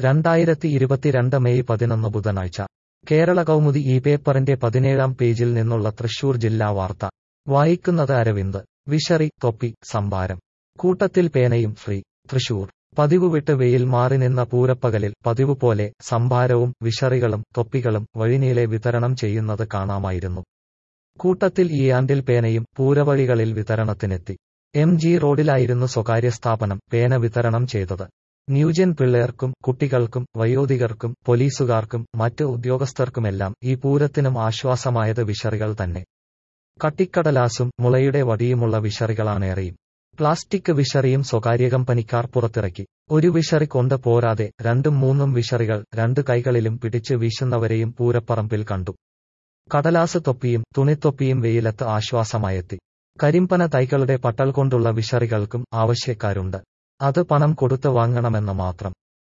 രണ്ടായിരത്തി ഇരുപത്തിരണ്ട് മെയ് പതിനൊന്ന് ബുധനാഴ്ച കേരള കൗമുദി ഈ പേപ്പറിന്റെ പതിനേഴാം പേജിൽ നിന്നുള്ള തൃശൂർ ജില്ലാ വാർത്ത വായിക്കുന്നത് അരവിന്ദ് വിശറി തൊപ്പി സംഭാരം കൂട്ടത്തിൽ പേനയും ഫ്രീ തൃശൂർ പതിവ് വിട്ട് വെയിൽ മാറി നിന്ന പൂരപ്പകലിൽ പതിവ് പോലെ സംഭാരവും വിശറികളും തൊപ്പികളും വഴിനീളെ വിതരണം ചെയ്യുന്നത് കാണാമായിരുന്നു കൂട്ടത്തിൽ ഈ ആണ്ടിൽ പേനയും പൂരവഴികളിൽ വിതരണത്തിനെത്തി എം ജി റോഡിലായിരുന്നു സ്വകാര്യ സ്ഥാപനം പേന വിതരണം ചെയ്തത് ന്യൂജൻ പിള്ളേർക്കും കുട്ടികൾക്കും വയോധികർക്കും പോലീസുകാർക്കും മറ്റ് ഉദ്യോഗസ്ഥർക്കുമെല്ലാം ഈ പൂരത്തിനും ആശ്വാസമായത് വിശറികൾ തന്നെ കട്ടിക്കടലാസും മുളയുടെ വടിയുമുള്ള വിശറികളാണേറെയും പ്ലാസ്റ്റിക് വിശറിയും സ്വകാര്യ കമ്പനിക്കാർ പുറത്തിറക്കി ഒരു വിശറി കൊണ്ട് പോരാതെ രണ്ടും മൂന്നും വിശറികൾ രണ്ട് കൈകളിലും പിടിച്ച് വീശുന്നവരെയും പൂരപ്പറമ്പിൽ കണ്ടു കടലാസ് തൊപ്പിയും തുണിത്തൊപ്പിയും വെയിലത്ത് ആശ്വാസമായെത്തി കരിമ്പന തൈകളുടെ പട്ടൽ കൊണ്ടുള്ള വിശറികൾക്കും ആവശ്യക്കാരുണ്ട് അത് പണം കൊടുത്ത് വാങ്ങണമെന്ന് മാത്രം